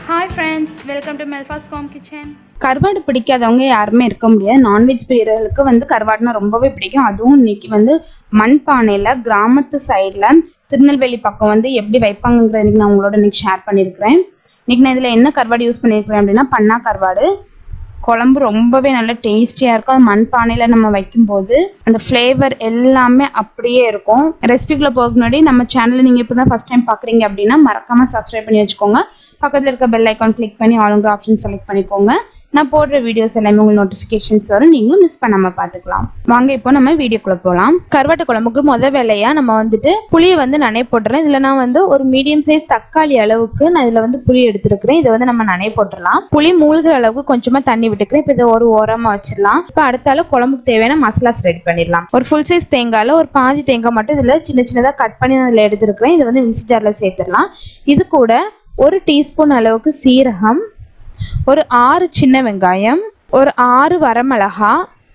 hi friends welcome to மெல்ஃபாஸ் காம் kitchen கருவாடு பிடிக்காதவங்க யாருமே இருக்க முடியாது நான்வெஜ் பிரியர்களுக்கு வந்து கருவாடுனா ரொம்பவே பிடிக்கும் அதுவும் இன்னைக்கு வந்து மண்பானையில் கிராமத்து சைடில் திருநெல்வேலி பக்கம் வந்து எப்படி வைப்பாங்கங்கிறத இன்னைக்கு நான் உங்களோட இன்னைக்கு ஷேர் பண்ணியிருக்கிறேன் இன்னைக்கு நான் இதில் என்ன கருவாடு யூஸ் பண்ணியிருக்கிறேன் அப்படின்னா பண்ணா கருவாடு குழம்பு ரொம்பவே நல்ல டேஸ்டியாக இருக்கும் அது மண்பானையில் நம்ம வைக்கும்போது அந்த ஃப்ளேவர் எல்லாமே அப்படியே இருக்கும் ரெசிபிக்குள்ளே போகிறதுக்கு முன்னாடி நம்ம சேனலை நீங்கள் இப்போ தான் ஃபஸ்ட் டைம் பார்க்குறீங்க அப்படின்னா மறக்காமல் சப்ஸ்கிரைப் பண்ணி வச்சுக்கோங்க பக்கத்தில் இருக்க பெல் ஐக்கான் கிளிக் பண்ணி ஆளுங்கிற ஆப்ஷன் செலக்ட் பண்ணிக்கோங்க நான் போடுற வீடியோஸ் எல்லாமே உங்களுக்கு நோட்டிஃபிகேஷன்ஸ் வரும் நீங்களும் மிஸ் பண்ணாமல் பார்த்துக்கலாம் வாங்க இப்போ நம்ம வீடியோக்குள்ளே போகலாம் கருவாட்டு குழம்புக்கு முத வேலையாக நம்ம வந்துட்டு புளியை வந்து நனைய போட்டுறேன் இதில் நான் வந்து ஒரு மீடியம் சைஸ் தக்காளி அளவுக்கு நான் இதில் வந்து புளி எடுத்துருக்கிறேன் இதை வந்து நம்ம நனைய போட்டுடலாம் புளி மூழ்கிற அளவுக்கு கொஞ்சமாக தண்ணி விட்டுக்கிறேன் இப்போ இதை ஒரு ஓரமாக வச்சிடலாம் இப்போ அடுத்தால குழம்புக்கு தேவையான மசாலாஸ் ரெடி பண்ணிடலாம் ஒரு ஃபுல் சைஸ் தேங்காயில் ஒரு பாதி தேங்காய் மட்டும் இதில் சின்ன சின்னதாக கட் பண்ணி நான் இதில் எடுத்துருக்கிறேன் இதை வந்து மிக்ஸி ஜாரில் சேர்த்துடலாம் இது கூட ஒரு டீஸ்பூன் அளவுக்கு சீரகம் ஒரு ஆறு சின்ன வெங்காயம் ஒரு ஆறு வரமிளகா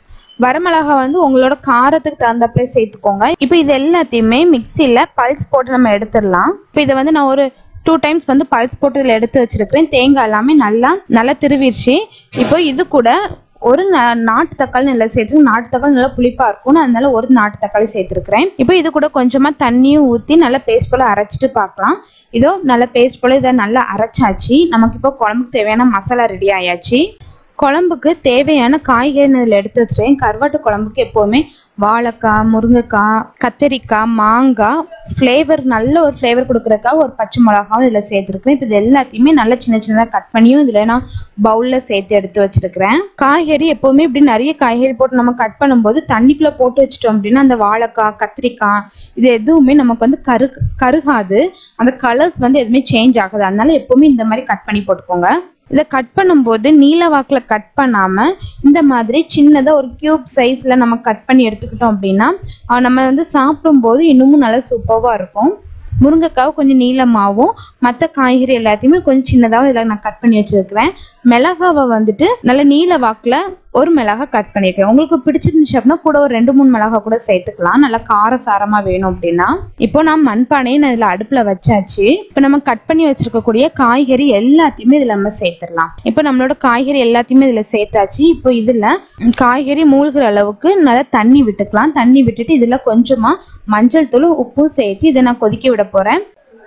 வரமிளகா வந்து உங்களோட காரத்துக்கு தகுந்தப்பே சேர்த்துக்கோங்க இப்போ இது எல்லாத்தையுமே மிக்சியில் பல்ஸ் போட்டு நம்ம எடுத்துடலாம் இப்போ இதை வந்து நான் ஒரு டூ டைம்ஸ் வந்து பல்ஸ் போட்டு இதில் எடுத்து வச்சிருக்கிறேன் தேங்காய் எல்லாமே நல்லா நல்லா திருவிடுச்சு இப்போ இது கூட ஒரு நா- நாட்டு தக்காளி நல்லா சேர்த்து நாட்டு தக்காளி நல்லா புளிப்பா இருக்கும் அதனால ஒரு நாட்டு தக்காளி சேர்த்துருக்கிறேன் இப்போ இது கூட கொஞ்சமா தண்ணியும் ஊற்றி நல்லா பேஸ்ட் போல அரைச்சிட்டு பார்க்கலாம் இதோ நல்ல பேஸ்ட் போல இதை நல்லா அரைச்சாச்சு நமக்கு இப்போ குழம்புக்கு தேவையான மசாலா ரெடி ஆயாச்சு குழம்புக்கு தேவையான காய்கறி இதில் எடுத்து வச்சுட்டேன் கருவாட்டு குழம்புக்கு எப்போவுமே வாழைக்காய் முருங்கைக்காய் கத்திரிக்காய் மாங்காய் ஃப்ளேவர் நல்ல ஒரு ஃப்ளேவர் கொடுக்குறதுக்காக ஒரு பச்சை மிளகாவும் இதில் சேர்த்துருக்கேன் இப்போ இது எல்லாத்தையுமே நல்ல சின்ன சின்னதாக கட் பண்ணியும் இதில் நான் பவுலில் சேர்த்து எடுத்து வச்சிருக்கிறேன் காய்கறி எப்போவுமே இப்படி நிறைய காய்கறி போட்டு நம்ம கட் பண்ணும்போது தண்ணிக்குள்ளே போட்டு வச்சிட்டோம் அப்படின்னா அந்த வாழைக்காய் கத்திரிக்காய் இது எதுவுமே நமக்கு வந்து கரு கருகாது அந்த கலர்ஸ் வந்து எதுவுமே சேஞ்ச் ஆகாது அதனால எப்போவுமே இந்த மாதிரி கட் பண்ணி போட்டுக்கோங்க இதை கட் பண்ணும்போது நீல வாக்கில் கட் பண்ணாமல் இந்த மாதிரி சின்னதாக ஒரு கியூப் சைஸில் நம்ம கட் பண்ணி எடுத்துக்கிட்டோம் அப்படின்னா அஹ் நம்ம வந்து சாப்பிடும்போது இன்னமும் நல்லா சூப்பராக இருக்கும் முருங்கைக்காவை கொஞ்சம் நீளமாகவும் மற்ற காய்கறி எல்லாத்தையுமே கொஞ்சம் சின்னதாகவும் இதில் நான் கட் பண்ணி வச்சிருக்கிறேன் மிளகாவை வந்துட்டு நல்ல நீல வாக்கில் ஒரு மிளகா கட் பண்ணியிருக்கேன் உங்களுக்கு பிடிச்சிருந்துச்சு அப்படின்னா கூட ஒரு ரெண்டு மூணு மிளகா கூட சேர்த்துக்கலாம் நல்லா கார சாரமாக வேணும் அப்படின்னா இப்போ நான் மண்பானையை நான் இதில் அடுப்பில் வச்சாச்சு இப்போ நம்ம கட் பண்ணி வச்சிருக்கக்கூடிய காய்கறி எல்லாத்தையுமே இதில் நம்ம சேர்த்துடலாம் இப்போ நம்மளோட காய்கறி எல்லாத்தையுமே இதில் சேர்த்தாச்சு இப்போ இதில் காய்கறி மூழ்கிற அளவுக்கு நல்லா தண்ணி விட்டுக்கலாம் தண்ணி விட்டுட்டு இதில் கொஞ்சமாக மஞ்சள் தூள் உப்பும் சேர்த்து இதை நான் கொதிக்க விட போகிறேன்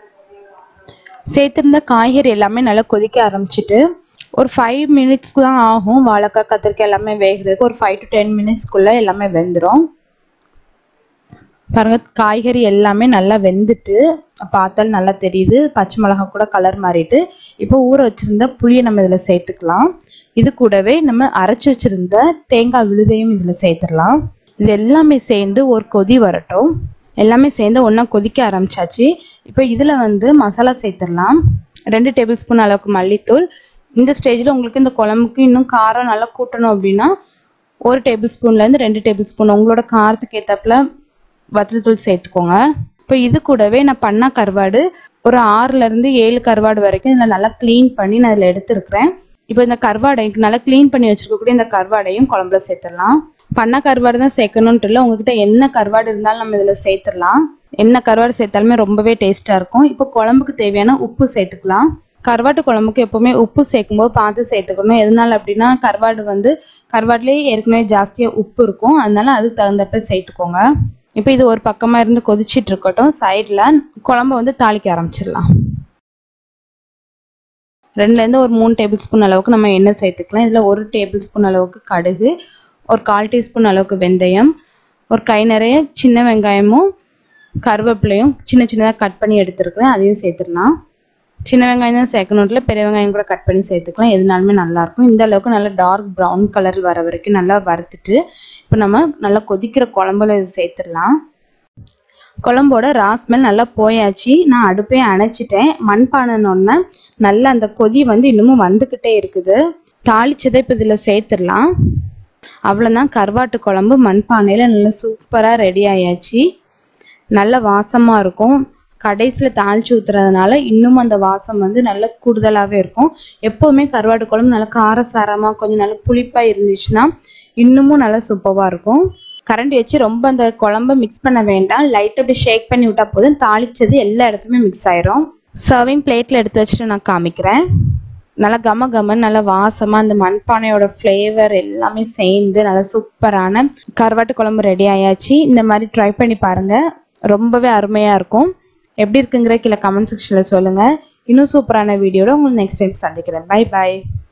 சேர்த்திருந்த காய்கறி எல்லாமே நல்லா கொதிக்க ஆரம்பிச்சிட்டு ஒரு ஃபைவ் மினிட்ஸ்க்கு தான் ஆகும் வாழைக்காய் கத்திரிக்காய் எல்லாமே வேகிறதுக்கு ஒரு ஃபைவ் டு டென் மினிட்ஸ்க்குள்ளே எல்லாமே வெந்துடும் பாருங்க காய்கறி எல்லாமே நல்லா வெந்துட்டு பார்த்தால் நல்லா தெரியுது பச்சை மிளகாய் கூட கலர் மாறிட்டு இப்போ ஊற வச்சிருந்த புளியை நம்ம இதில் சேர்த்துக்கலாம் இது கூடவே நம்ம அரைச்சி வச்சிருந்த தேங்காய் விழுதையும் இதில் சேர்த்துடலாம் இது எல்லாமே சேர்ந்து ஒரு கொதி வரட்டும் எல்லாமே சேர்ந்து ஒன்றா கொதிக்க ஆரம்பிச்சாச்சு இப்போ இதில் வந்து மசாலா சேர்த்துடலாம் ரெண்டு டேபிள் ஸ்பூன் அளவுக்கு மல்லித்தூள் இந்த ஸ்டேஜில் உங்களுக்கு இந்த குழம்புக்கு இன்னும் காரம் நல்லா கூட்டணும் அப்படின்னா ஒரு டேபிள் ஸ்பூன்லேருந்து ரெண்டு டேபிள் ஸ்பூன் உங்களோட காரத்துக்கு ஏற்றப்பில் வத்தல்தூள் சேர்த்துக்கோங்க இப்போ இது கூடவே நான் பண்ணா கருவாடு ஒரு ஆறுல இருந்து ஏழு கருவாடு வரைக்கும் இதில் நல்லா க்ளீன் பண்ணி நான் இதில் எடுத்திருக்கிறேன் இப்போ இந்த கருவாடை நல்லா க்ளீன் பண்ணி வச்சிருக்கக்கூடிய இந்த கருவாடையும் குழம்புல சேர்த்துடலாம் பண்ணா கருவாடு தான் சேர்க்கணுன்ட்டு இல்லை உங்ககிட்ட என்ன கருவாடு இருந்தாலும் நம்ம இதில் சேர்த்துடலாம் என்ன கருவாடு சேர்த்தாலுமே ரொம்பவே டேஸ்ட்டாக இருக்கும் இப்போ குழம்புக்கு தேவையான உப்பு சேர்த்துக்கலாம் கருவாட்டு குழம்புக்கு எப்பவுமே உப்பு சேர்க்கும்போது பார்த்து சேர்த்துக்கணும் எதனால அப்படின்னா கருவாடு வந்து கருவாடுலேயே ஏற்கனவே ஜாஸ்தியாக உப்பு இருக்கும் அதனால அதுக்கு தகுந்தப்ப சேர்த்துக்கோங்க இப்போ இது ஒரு பக்கமா இருந்து கொதிச்சிட்டு இருக்கட்டும் சைடில் குழம்ப வந்து தாளிக்க ஆரம்பிச்சிடலாம் ரெண்டுலேருந்து ஒரு மூணு டேபிள் ஸ்பூன் அளவுக்கு நம்ம எண்ணெய் சேர்த்துக்கலாம் இதில் ஒரு டேபிள் ஸ்பூன் அளவுக்கு கடுகு ஒரு கால் டீஸ்பூன் அளவுக்கு வெந்தயம் ஒரு கை நிறைய சின்ன வெங்காயமும் கருவேப்பிலையும் சின்ன சின்னதாக கட் பண்ணி எடுத்துருக்கிறேன் அதையும் சேர்த்துடலாம் சின்ன வெங்காயம் தான் சேர்க்கணும்ல பெரிய வெங்காயம் கூட கட் பண்ணி சேர்த்துக்கலாம் எதுனாலுமே நல்லாயிருக்கும் இந்த அளவுக்கு நல்லா டார்க் ப்ரௌன் கலர் வர வரைக்கும் நல்லா வறுத்துட்டு இப்போ நம்ம நல்லா கொதிக்கிற குழம்புல இது சேர்த்துடலாம் குழம்போட ரா ஸ்மெல் நல்லா போயாச்சு நான் அடுப்பையும் அணைச்சிட்டேன் மண்பானைன்னு நல்லா அந்த கொதி வந்து இன்னமும் வந்துக்கிட்டே இருக்குது தாளிச்சதை இப்போ இதில் சேர்த்துடலாம் அவ்வளோதான் கருவாட்டு குழம்பு மண்பானையில் நல்லா சூப்பராக ரெடி ஆயாச்சு நல்ல வாசமாக இருக்கும் கடைசியில் தாளிச்சு ஊத்துறதுனால இன்னும் அந்த வாசம் வந்து நல்ல கூடுதலாகவே இருக்கும் எப்போவுமே கருவாட்டு குழம்பு நல்லா காரசாரமாக கொஞ்சம் நல்லா புளிப்பாக இருந்துச்சுன்னா இன்னமும் நல்லா சூப்பராக இருக்கும் கரண்டி வச்சு ரொம்ப அந்த குழம்ப மிக்ஸ் பண்ண வேண்டாம் லைட் அப்படி ஷேக் பண்ணி விட்டா போதும் தாளிச்சது எல்லா இடத்துலையுமே மிக்ஸ் ஆயிரும் சர்விங் பிளேட்டில் எடுத்து வச்சுட்டு நான் காமிக்கிறேன் நல்லா கம கமன்னு நல்லா வாசமா அந்த மண்பானையோட ஃப்ளேவர் எல்லாமே சேர்ந்து நல்லா சூப்பரான கருவாட்டு குழம்பு ரெடி ஆயாச்சு இந்த மாதிரி ட்ரை பண்ணி பாருங்க ரொம்பவே அருமையா இருக்கும் எப்படி இருக்குங்கிற கீழே கமெண்ட் செக்ஷன்ல சொல்லுங்க இன்னும் சூப்பரான வீடியோட உங்களுக்கு நெக்ஸ்ட் டைம் சந்திக்கிறேன் பை பை